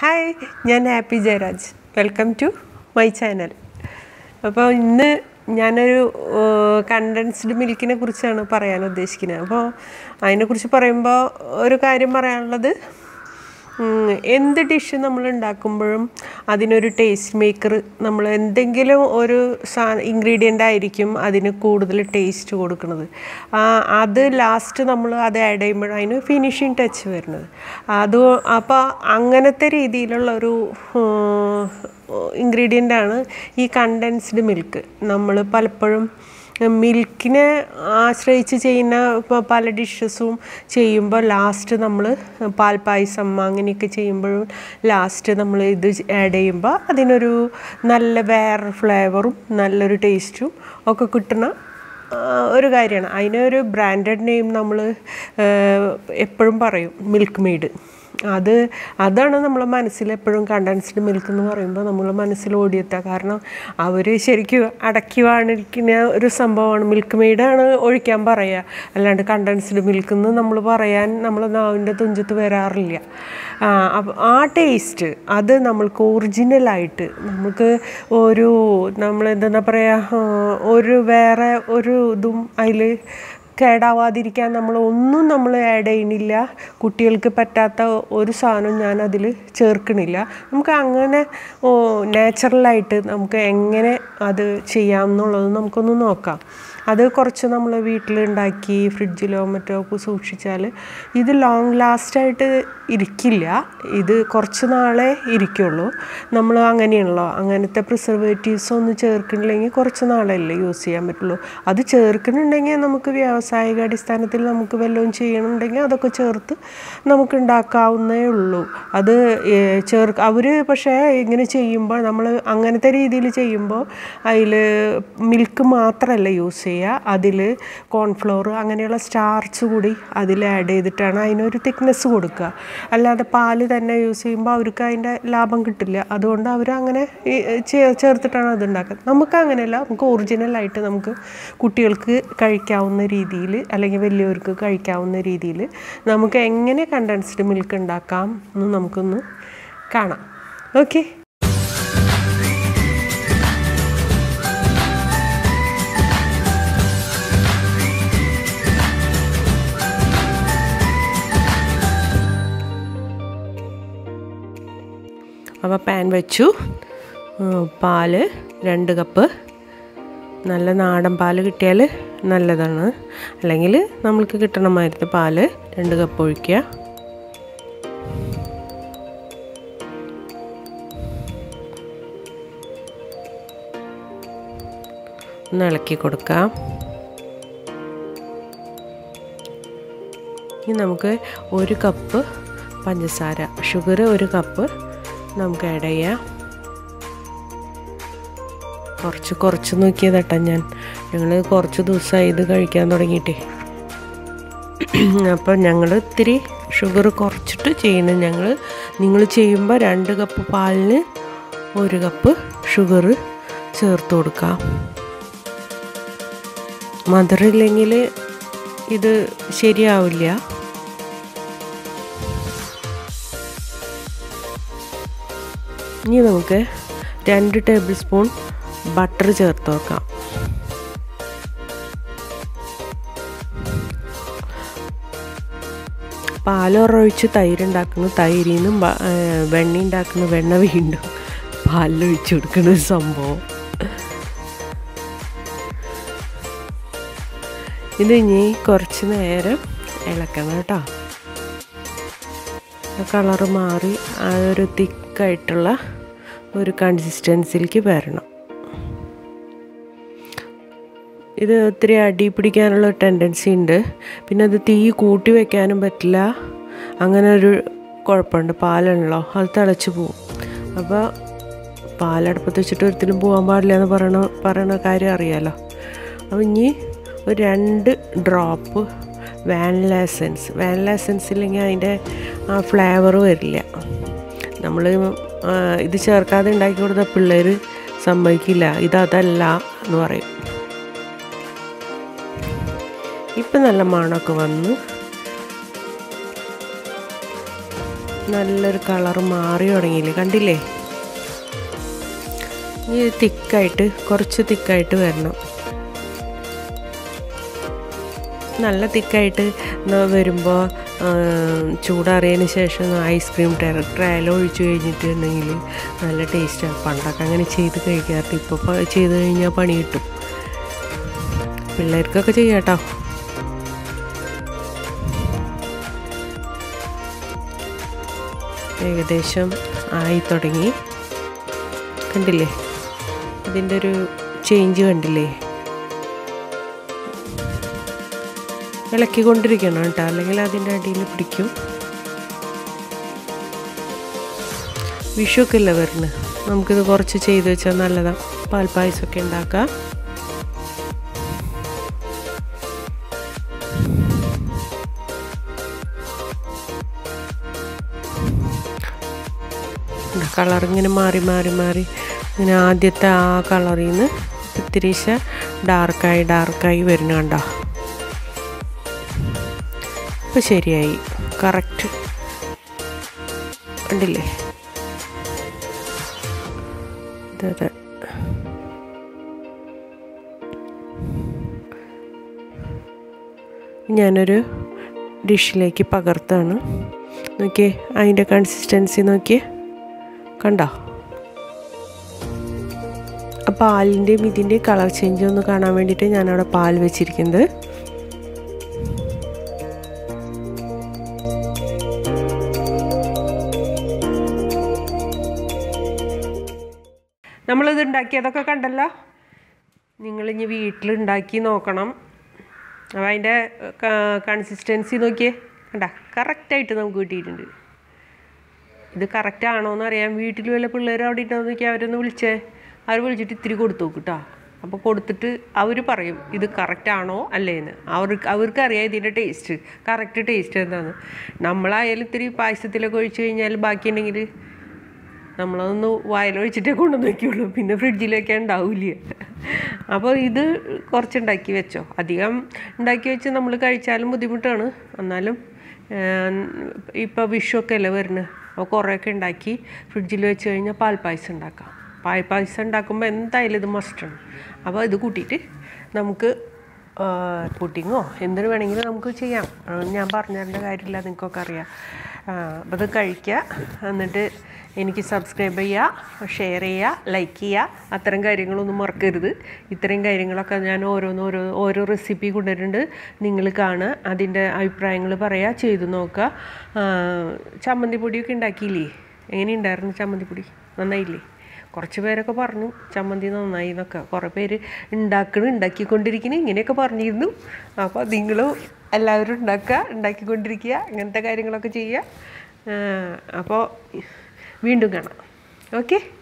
hi ഞാൻ Happy Jayaraj welcome to my channel അപ്പോൾ ഇന്ന് ഞാനൊരു കണ്ടൻസ്ഡ് മിൽക്കിനെ കുറിച്ചാണ് പറയാൻ ഉദ്ദേശിക്കുന്നത് അപ്പോൾ അതിനെക്കുറിച്ച് പറയുമ്പോൾ ഒരു കാര്യം പറയാനുള്ളത് ഉം, എന്ത് ഡിഷ് നമ്മൾ ഉണ്ടാക്കുമ്പോഴും അതിനൊരു ടേസ്റ്റ് മേക്കർ നമ്മൾ എന്തെങ്കിലും ഒരു സാ ഇൻഗ്രീഡിയൻ്റ് ആയിരിക്കും അതിന് കൂടുതൽ ടേസ്റ്റ് കൊടുക്കുന്നത് ആ, അത് ലാസ്റ്റ് നമ്മൾ അത് ആഡ് ചെയ്യുമ്പോൾ അതിന് ഫിനിഷിങ് ടച്ച് വരുന്നത് അത് അപ്പോൾ അങ്ങനത്തെ രീതിയിലുള്ള ഒരു ഇൻഗ്രീഡിയൻ്റ് ആണ് ഈ കണ്ടൻസ്ഡ് മിൽക്ക് നമ്മൾ പലപ്പോഴും മിൽക്കിനെ ആശ്രയിച്ച് ചെയ്യുന്ന ഇപ്പോൾ പല ഡിഷസും ചെയ്യുമ്പോൾ ലാസ്റ്റ് നമ്മൾ പാൽപ്പായസം അങ്ങനെയൊക്കെ ചെയ്യുമ്പോഴും ലാസ്റ്റ് നമ്മൾ ഇത് ആഡ് ചെയ്യുമ്പോൾ അതിനൊരു നല്ല വേറെ ഫ്ലേവറും നല്ലൊരു ടേസ്റ്റും ഒക്കെ കിട്ടുന്ന ആ, ഒരു കാര്യമാണ് അതിനൊരു ബ്രാൻഡഡ് നെയിം നമ്മൾ എപ്പോഴും പറയും മിൽക്ക് മെയ്ഡ് അത് അതാണ് നമ്മളെ മനസ്സിൽ എപ്പോഴും കണ്ടൻസ്ഡ് മിൽക്ക് എന്ന് പറയുമ്പോൾ നമ്മളെ മനസ്സിൽ ഓടിയെത്തുക കാരണം അവർ ശരിക്കും അടക്കി വാണിരിക്കുന്ന ഒരു സംഭവമാണ് മിൽക്ക് മെയ്ഡാണ് ഒഴിക്കാൻ പറയുക അല്ലാണ്ട് കണ്ടൻസ്ഡ് മിൽക്ക് എന്ന് നമ്മൾ പറയാൻ നമ്മൾ നാവിൻ്റെ തുഞ്ചത്ത് വരാറില്ല ആ, അപ്പോൾ ആ ടേസ്റ്റ് അത് നമ്മൾക്ക് ഒറിജിനലായിട്ട് നമുക്ക് ഒരു നമ്മൾ എന്താ പറയുക ഒരു വേറെ ഒരു ഇതും അതിൽ കേടാവാതിരിക്കാൻ നമ്മൾ ഒന്നും നമ്മൾ ആഡ് ചെയ്യണില്ല കുട്ടികൾക്ക് പറ്റാത്ത ഒരു സാധനം ഞാൻ അതിൽ ചേർക്കണില്ല നമുക്ക് അങ്ങനെ ഓ നാച്ചുറലായിട്ട് നമുക്ക് എങ്ങനെ അത് ചെയ്യാം എന്നുള്ളത് നമുക്കൊന്ന് നോക്കാം അത് കുറച്ച് നമ്മൾ വീട്ടിലുണ്ടാക്കി ഫ്രിഡ്ജിലോ മറ്റോ ഒക്കെ സൂക്ഷിച്ചാൽ ഇത് ലോങ് ലാസ്റ്റായിട്ട് ഇരിക്കില്ല ഇത് കുറച്ച് നാളെ ഇരിക്കുള്ളൂ നമ്മൾ അങ്ങനെയാണല്ലോ അങ്ങനത്തെ പ്രിസർവേറ്റീവ്സ് ഒന്നും ചേർക്കണില്ലെങ്കിൽ കുറച്ച് നാളല്ലേ യൂസ് ചെയ്യാൻ പറ്റുള്ളൂ അത് ചേർക്കുന്നുണ്ടെങ്കിൽ നമുക്ക് വ്യാവസായിക അടിസ്ഥാനത്തിൽ നമുക്ക് വല്ലതും ചെയ്യണമെന്നുണ്ടെങ്കിൽ അതൊക്കെ ചേർത്ത് നമുക്ക് ഉണ്ടാക്കാവുന്നേ ഉള്ളൂ അത് ചേർ അവർ പക്ഷേ ഇങ്ങനെ ചെയ്യുമ്പോൾ നമ്മൾ അങ്ങനത്തെ രീതിയിൽ ചെയ്യുമ്പോൾ അതിൽ മിൽക്ക് മാത്രമല്ല യൂസ് ചെയ്യുക അതിൽ കോൺഫ്ലോർ അങ്ങനെയുള്ള സ്റ്റാർച്ച് കൂടി അതിൽ ആഡ് ചെയ്തിട്ടാണ് അതിനൊരു തിക്നെസ് കൊടുക്കുക അല്ലാതെ പാല് തന്നെ യൂസ് ചെയ്യുമ്പോൾ അവർക്ക് അതിൻ്റെ ലാഭം കിട്ടില്ല അതുകൊണ്ട് അവർ അങ്ങനെ ഈ ചേ- ചേർത്തിട്ടാണ് അത് ഉണ്ടാക്കുന്നത് നമുക്ക് അങ്ങനെയല്ല നമുക്ക് ഒറിജിനലായിട്ട് നമുക്ക് കുട്ടികൾക്ക് കഴിക്കാവുന്ന രീതിയിൽ അല്ലെങ്കിൽ വലിയവർക്ക് കഴിക്കാവുന്ന രീതിയിൽ നമുക്ക് എങ്ങനെ കണ്ടൻസ്ഡ് മിൽക്ക് ഉണ്ടാക്കാം എന്ന് നമുക്കൊന്ന് കാണാം ഓക്കെ അപ്പോൾ പാൻ വെച്ചു ഉം, പാല് രണ്ട് കപ്പ് നല്ല നാടൻ പാല് കിട്ടിയാൽ നല്ലതാണ് അല്ലെങ്കിൽ നമ്മൾക്ക് കിട്ടണ മാതിരത്തെ പാല് രണ്ട് കപ്പ് ഒഴിക്കുക ഒന്ന് ഇളക്കി കൊടുക്കാം ഇനി നമുക്ക് ഒരു കപ്പ് പഞ്ചസാര ഷുഗർ ഒരു കപ്പ് നമുക്ക് ആഡ് ചെയ്യാം കുറച്ച് കുറച്ച് നോക്കിയതട്ടാ ഞാൻ ഞങ്ങൾ കുറച്ച് ദിവസമായി ഇത് കഴിക്കാൻ തുടങ്ങിയിട്ടേ അപ്പോൾ ഞങ്ങൾ ഇത്തിരി ഷുഗർ കുറച്ചിട്ട് ചെയ്യുന്നത് ഞങ്ങൾ നിങ്ങൾ ചെയ്യുമ്പോൾ രണ്ട് കപ്പ് പാലിന് ഒരു കപ്പ് ഷുഗർ ചേർത്ത് കൊടുക്കാം മധുരമില്ലെങ്കിൽ ഇത് ശരിയാവില്ല ഇനി നമുക്ക് രണ്ട് ടേബിൾ സ്പൂൺ ബട്ടർ ചേർത്ത് വെക്കാം പാലൊറൊഴിച്ച് തൈര് ഉണ്ടാക്കുന്നു തൈരിൽ നിന്നും ബ- ഏ, വെണ്ണ ഉണ്ടാക്കുന്ന വെണ്ണ വീണ്ടും പാലിലൊഴിച്ച് കൊടുക്കുന്ന ഒരു സംഭവം ഇത് ഇനി കുറച്ച് നേരം ഇളക്കണം കേട്ടോ കളറ് മാറി ആ ഒരു തിക്കായിട്ടുള്ള ഒരു കൺസിസ്റ്റൻസിലേക്ക് വരണം ഇത് ഒത്തിരി അടി പിടിക്കാനുള്ള ടെൻഡൻസി ഉണ്ട് പിന്നെ അത് തീ കൂട്ടി വെക്കാനും പറ്റില്ല അങ്ങനെ ഒരു കുഴപ്പമുണ്ട് പാലാണല്ലോ അത് തിളച്ച് പോവും അപ്പോൾ പാലടുപ്പത്ത് വെച്ചിട്ട് ഒരിക്കലും പോകാൻ പാടില്ല എന്ന് പറയണ പറയണ കാര്യം അറിയാലോ അപ്പോൾ ഇനി ഒരു രണ്ട് drop vanilla essence vanilla essence ഇല്ലെങ്കിൽ അതിൻ്റെ ആ ഫ്ലേവർ വരില്ല നമ്മൾ ഇത് ചേർക്കാതെ ഉണ്ടാക്കി കൊടുത്ത പിള്ളേർ സമ്മതിക്കില്ല ഇതതല്ല എന്ന് പറയും ഇപ്പം നല്ല മണമൊക്കെ വന്നു നല്ലൊരു കളർ മാറി തുടങ്ങിയില്ലേ കണ്ടില്ലേ ഇനി തിക്കായിട്ട് കുറച്ച് തിക്കായിട്ട് വരണം നല്ല തിക്കായിട്ട് വരുമ്പോൾ ചൂടാറിയതിന് ശേഷം ഐസ്ക്രീം ട്രയൽ ഒഴിച്ച് കഴിഞ്ഞിട്ടുണ്ടെങ്കിൽ നല്ല ടേസ്റ്റാണ് പണ്ടൊക്കെ അങ്ങനെ ചെയ്ത് കഴിക്കാറുണ്ട് ഇപ്പോൾ ചെയ്ത് കഴിഞ്ഞാൽ പണി കിട്ടും പിള്ളേർക്കൊക്കെ ചെയ്യാട്ടോ ഏകദേശം ആയി തുടങ്ങി കണ്ടില്ലേ അതിൻ്റെ ഒരു ചേഞ്ച് കണ്ടില്ലേ ഇളക്കിക്കൊണ്ടിരിക്കണം കേട്ടോ അല്ലെങ്കിൽ അതിൻ്റെ അടിയിൽ പിടിക്കും വിഷുവൊക്കെ അല്ലേ വരുന്നത് നമുക്കിത് കുറച്ച് ചെയ്ത് വെച്ചാൽ നല്ലതാണ് പാൽപ്പായസമൊക്കെ ഉണ്ടാക്കാം കളർ ഇങ്ങനെ മാറി മാറി മാറി ഇങ്ങനെ ആദ്യത്തെ ആ കളറിൽ നിന്ന് ഇത്തിരിശ ഡാർക്കായി ഡാർക്കായി വരുന്ന കണ്ടോ ഇപ്പം ശരിയായി കറക്റ്റ് കണ്ടില്ലേ അതെ ഞാനൊരു ഡിഷിലേക്ക് പകർത്താണ് നോക്കിയേ അതിൻ്റെ കൺസിസ്റ്റൻസി നോക്കിയേ കണ്ടോ ആ പാലിൻ്റെയും ഇതിൻ്റെയും കളർ ചേഞ്ച് ഒന്ന് കാണാൻ വേണ്ടിയിട്ട് ഞാനവിടെ പാൽ വെച്ചിരിക്കുന്നത് നമ്മളിത് ഉണ്ടാക്കിയതൊക്കെ കണ്ടല്ലോ നിങ്ങളിനി വീട്ടിലുണ്ടാക്കി നോക്കണം അപ്പോൾ അതിൻ്റെ കൺസിസ്റ്റൻസി നോക്കിയേ കണ്ട കറക്റ്റായിട്ട് നമുക്ക് കിട്ടിയിട്ടുണ്ട് ഇത് കറക്റ്റ് ആണോ എന്ന് അറിയാൻ വീട്ടിൽ വല്ല പിള്ളേർ അവിടെ ഇട്ടോ നോക്കി അവരൊന്ന് വിളിച്ചേ അവർ വിളിച്ചിട്ട് ഇത്തിരി കൊടുത്തു നോക്കും കേട്ടോ അപ്പോൾ കൊടുത്തിട്ട് അവർ പറയും ഇത് കറക്റ്റ് ആണോ അല്ലേന്ന് അവർക്ക് അവർക്കറിയാം ഇതിൻ്റെ ടേസ്റ്റ് കറക്റ്റ് ടേസ്റ്റ് എന്താണെന്ന് നമ്മളായാലും ഇത്തിരി പായസത്തിലൊക്കെ ഒഴിച്ച് കഴിഞ്ഞാൽ ബാക്കിയുണ്ടെങ്കിൽ നമ്മളതൊന്ന് വായിലൊഴിച്ചിട്ടേ കൊണ്ടുവന്ന് വയ്ക്കുള്ളൂ പിന്നെ ഫ്രിഡ്ജിലൊക്കെ ഉണ്ടാവില്ല അപ്പോൾ ഇത് കുറച്ച് ഉണ്ടാക്കി വെച്ചോ അധികം ഉണ്ടാക്കി വെച്ച് നമ്മൾ കഴിച്ചാലും ബുദ്ധിമുട്ടാണ് എന്നാലും ഇപ്പോൾ വിഷുവൊക്കെ അല്ലേ വരുന്നത് അപ്പോൾ കുറേയൊക്കെ ഉണ്ടാക്കി ഫ്രിഡ്ജിൽ വെച്ച് കഴിഞ്ഞാൽ പാൽപ്പായസം ഉണ്ടാക്കാം പാൽപ്പായസം ഉണ്ടാക്കുമ്പോൾ എന്തായാലും ഇത് മസ്റ്റാണ് അപ്പോൾ ഇത് കൂട്ടിയിട്ട് നമുക്ക് പുഡിങ്ങോ എന്തിനു വേണമെങ്കിലും നമുക്ക് ചെയ്യാം ഞാൻ പറഞ്ഞു തരേണ്ട കാര്യമില്ല നിങ്ങൾക്കൊക്കെ അറിയാം അപ്പോൾ ഇത് കഴിക്കുക എന്നിട്ട് എനിക്ക് സബ്സ്ക്രൈബ് ചെയ്യുക ഷെയർ ചെയ്യുക ലൈക്ക് ചെയ്യുക അത്തരം കാര്യങ്ങളൊന്നും മറക്കരുത് ഇത്തരം കാര്യങ്ങളൊക്കെ ഞാൻ ഓരോന്ന് ഓരോ ഓരോ റെസിപ്പി കൊണ്ടുവരുന്നുണ്ട് നിങ്ങൾ കാണുക അതിൻ്റെ അഭിപ്രായങ്ങൾ പറയുക ചെയ്തു നോക്കുക ചമ്മന്തി പൊടിയൊക്കെ ഉണ്ടാക്കിയില്ലേ എങ്ങനെയുണ്ടായിരുന്നു ചമ്മന്തി പൊടി നന്നായില്ലേ കുറച്ച് പേരൊക്കെ പറഞ്ഞു ചമ്മന്തി നന്നായി എന്നൊക്കെ കുറേ പേര് ഉണ്ടാക്കണം ഉണ്ടാക്കിക്കൊണ്ടിരിക്കുന്നു ഇങ്ങനെയൊക്കെ പറഞ്ഞിരുന്നു അപ്പോൾ നിങ്ങളും എല്ലാവരും ഉണ്ടാക്കുക ഉണ്ടാക്കിക്കൊണ്ടിരിക്കുക അങ്ങനത്തെ കാര്യങ്ങളൊക്കെ ചെയ്യുക അപ്പോൾ വീണ്ടും കാണാം ഓക്കെ